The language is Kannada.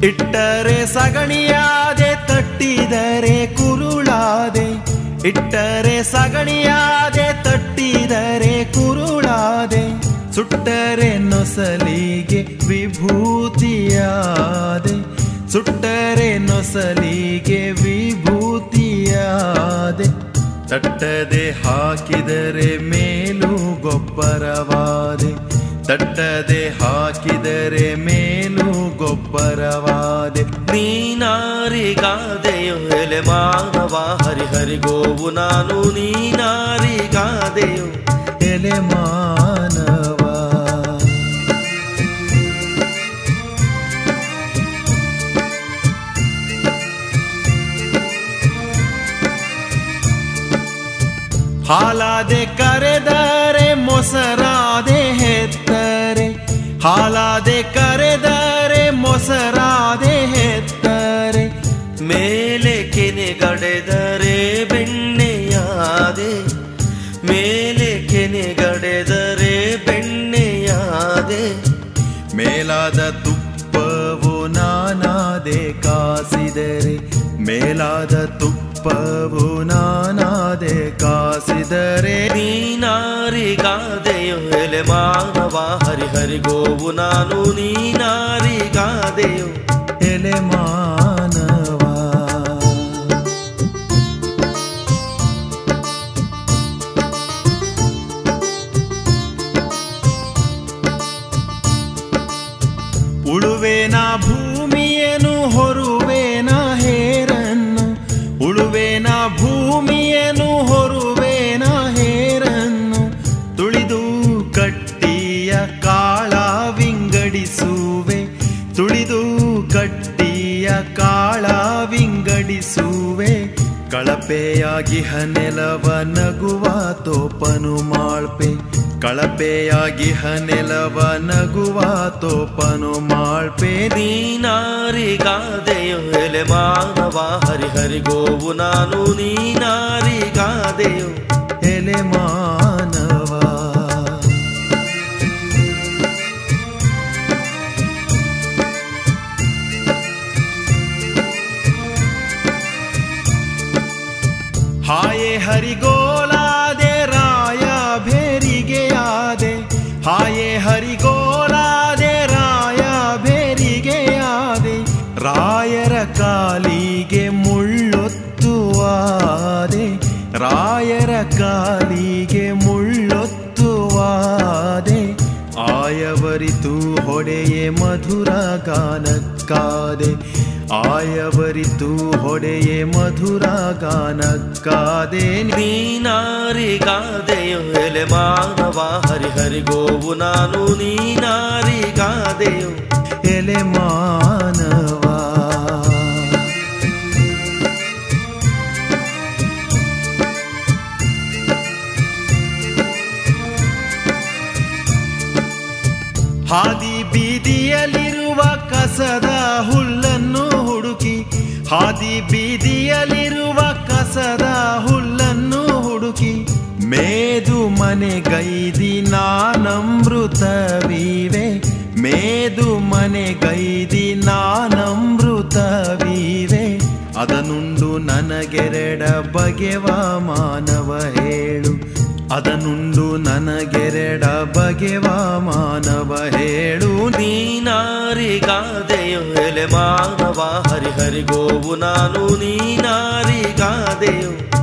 ಇಟ್ಟರೆ ಸಗಣಿಯಾದೆ ತಟ್ಟಿದರೆ ಕುರುಳಾದೆ ಇಟ್ಟರೆ ಸಗಣಿಯಾದೆ ತಟ್ಟಿದರೆ ಕುರುಳಾದೆ ಸುಟ್ಟರೆ ನೊಸಲಿಗೆ ವಿಭೂತಿಯಾದೆ ಸುಟ್ಟರೆ ನೊಸಲಿಗೆ ವಿಭೂತಿಯಾದೆ ತಟ್ಟದೆ ಹಾಕಿದರೆ ಮೇಲು ಗೊಬ್ಬರವಾದೆ ತಟ್ಟದೆ ಹಾಕಿದರೆ ಮೇಲು ಗೊಬ್ಬರವಾದೆ ನೀನಾರಿಗಾದೆಯೋ ಎಲೆ ಮಾನವ ಹರಿಹರಿಗೋವು ನಾನು ನೀನಾರಿಗಾದೆಯೋ ಎಲೆ ಮಾನವ ಹಾಲಾದೆ ಕರೆದರೆ ಮೊಸರಾದೆ ಹೆತ್ತರೆ ಹಾಲಾದೆ ಕರೆದರೆ ಮೊಸರಾದೆ ಹೆತ್ತರೆ ಮೇಲೆ ಕೆನೆಗಡೆದರೆ ಬೆಣ್ಣೆಯಾದೆ ಮೇಲೆ ಕೆನೆಗಡೆದರೆ ಬೆಣ್ಣೆಯಾದೆ ಮೇಲಾದ ತುಪ್ಪವು ನಾನಾದೆ ಕಾಸಿದರೆ ಮೇಲಾದ ತುಪ್ಪವು ನಾನಾದೆ ಕಾಸಿದರೆ ನೀನಾರಿಗಾದೆಯೋ ಎಲೆ ಮಾನವ ಹರಿಹರಿಗೋವು ನಾನು ನೀನಾರಿಗಾದೆಯೋ ಎಲೆ ಮಾನವ ಉಳುವೇನ ಭೂಮಿಯನು ಹೊರುವೇನ ಹೇರನ್ನು ಉಳುವೇನ ಭೂಮಿಯನು ಹೊರುವೇನ ಹೇರನ್ನು ತುಳಿದು ಕಟ್ಟಿಯ ಕಾಳ ವಿಂಗಡಿಸುವೆ ತುಳಿದು ಕಟ್ಟಿಯ ಕಾಳ ವಿಂಗಡಿಸುವೆ ಕಳಪೆಯಾಗಿ ಹನೆಲವ ನಗುವ ತೋಪನು ಮಾಳ್ಪೆ ಕಳಪೆಯಾಗಿ ಹನೆಲವ ನಗುವ ತೋಪನು ಮಾಳ್ಪೆ ನೀನಾರಿಗಾದೆಯೋ ಎಲೆ ಮಾನವ ಹರಿಹರಿಗೋವು ನಾನು ನೀನಾರಿಗಾದೆಯೋ ಎಲೆ ಮಾನವ ಹಾಯೆ ಹರಿಗೋಲಾದೆ ರಾಯ ಭೇರಿಗೆಯಾದೆ ಹಾಯೆ ಹರಿಗೋಲಾದೆ ರಾಯ ಭೇರಿಗೆಯಾದೆ ರಾಯರ ಕಾಲಿಗೆ ಮುಳ್ಳೊತ್ತುವಾದೆ ರಾಯರ ಕಾಲಿಗೆ ಮುಳ್ಳೊತ್ತುವಾದೆ ಆಯವರಿತು ಹೊಡೆಯೇ ಮಧುರ ಗಾನಕ್ಕಾದೆ ಆಯವರಿತು ಹೊಡೆಯೇ ಮಧುರ ಗಾನಕ್ಕಾದೆ ನೀನಾರಿಗಾದೆಯೋ ಎಲೆ ಮಾನವ ಹರಿಹರಿಗೋವು ನಾನು ನೀನಾರಿಗಾದೆಯೋ ಎಲೆ ಮಾನವ ಹಾದಿ ಬೀದಿಯಲ್ಲಿರುವ ಕಸದ ಹುಲ್ಲನ್ನು ಹುಡುಕಿ ಹಾದಿ ಬೀದಿಯಲ್ಲಿರುವ ಕಸದ ಹುಲ್ಲನ್ನು ಹುಡುಕಿ ಮೇದು ಮನೆಗೈದಿ ನಾನಮೃತವಿವೆ ಮೇದು ಮನೆಗೈದಿ ನಾನಮೃತವಿವೆ ಅದನುಂಡು ನನಗೆರಡ ಬಗೆವ ಮಾನವ ಹೇಳು ಅದನುಂಡು ನನಗೆರಡ ಬಗೆವ ಮಾನವ ಹೇಳು ನೀನಾರಿಗಾದೆಯೋ ಎಲೆ ಮಾನವ ಹರಿಹರಿಗೋವು ನಾನು ನೀನಾರಿಗಾದೆಯೋ